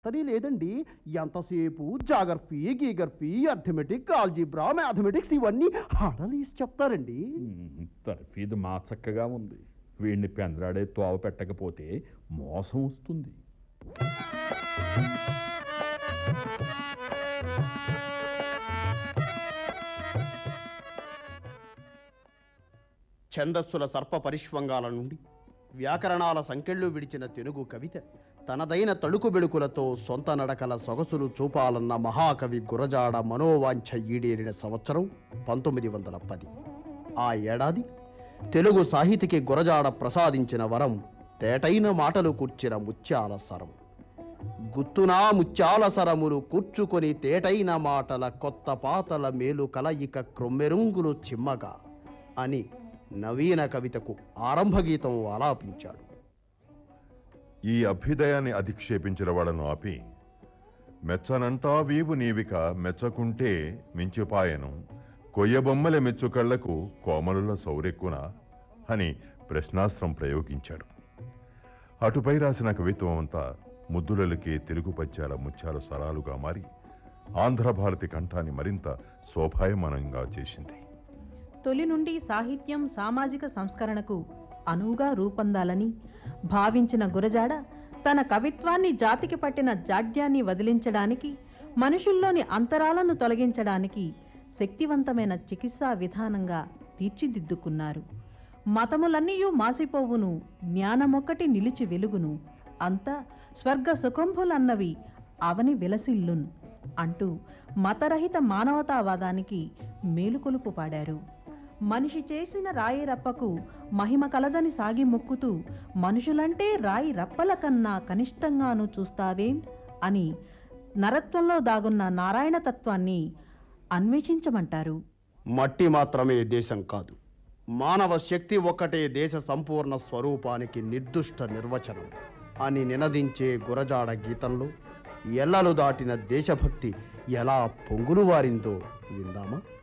సరే లేదండి ఎంతసేపు geography geography arithmetic algebra mathematics ఇవన్నీ హడలీసి చెప్తారండి ఉమ్, తర్ఫీదు మా చక్కగా ఉంది వీడిని పెందరాడే తోవ పెట్టకపోతే మోసం వస్తుంది ఛందస్సుల సర్ప పరిష్వంగాల నుండి వ్యాకరణాల సంకెళ్ళు విడిచిన తెలుగు కవిత తనదైన తళుకు బెడుకులతో సొంత నడకల సొగసులు చూపాలన్న మహాకవి గురజాడ మనోవాంఛ ఈడేరిన సంవత్సరం పంతొమ్మిది వందల పది ఆ ఏడాది తెలుగు సాహితికి గురజాడ ప్రసాదించిన వరం తేటైన మాటలు కూర్చిన ముత్యాల సరం గుత్తునా ముత్యాల సరములు కూర్చుకొని తేటైన మాటల కొత్త పాతల మేలు కలయిక క్రొమ్మెరుంగులు చిమ్మగా అని నవీన కవితకు ఆరంభ గీతం ఆలాపించాడు ఈ అభ్యుదయాన్ని అధిక్షేపించిన వాడను ఆపి మెచ్చనంటా వీవు నీవిక మెచ్చకుంటే మించిపాయను కొయ్యబొమ్మల మెచ్చుకళ్లకు కోమలుల సౌరెక్కున అని ప్రశ్నాస్త్రం ప్రయోగించాడు అటుపై రాసిన కవిత్వం అంతా ముద్దులకే తెలుగు పద్యాల ముత్యాల సరాలుగా మారి ఆంధ్రభారతి కంఠాన్ని మరింత శోభాయమానంగా చేసింది తొలి నుండి సాహిత్యం సామాజిక సంస్కరణకు అనువుగా రూపొందాలని భావించిన గురజాడ తన కవిత్వాన్ని జాతికి పట్టిన జాడ్యాన్ని వదిలించడానికి మనుషుల్లోని అంతరాలను తొలగించడానికి శక్తివంతమైన చికిత్సా విధానంగా తీర్చిదిద్దుకున్నారు మతములన్నీయూ మాసిపోవును జ్ఞానమొక్కటి నిలిచి వెలుగును అంతా స్వర్గ సుఖంభులన్నవి అవని విలసిల్లున్ అంటూ మతరహిత మానవతావాదానికి మేలుకొలుపు పాడారు మనిషి చేసిన రాయి రప్పకు మహిమ కలదని సాగి మొక్కుతూ మనుషులంటే రాయి రప్పల కన్నా కనిష్టంగాను చూస్తావేం అని నరత్వంలో దాగున్న నారాయణ తత్వాన్ని అన్వేషించమంటారు మట్టి మాత్రమే దేశం కాదు మానవ శక్తి ఒక్కటే దేశ సంపూర్ణ స్వరూపానికి నిర్దుష్ట నిర్వచనం అని నినదించే గురజాడ గీతంలో ఎల్లలు దాటిన దేశభక్తి ఎలా పొంగులు వారిందో విందామా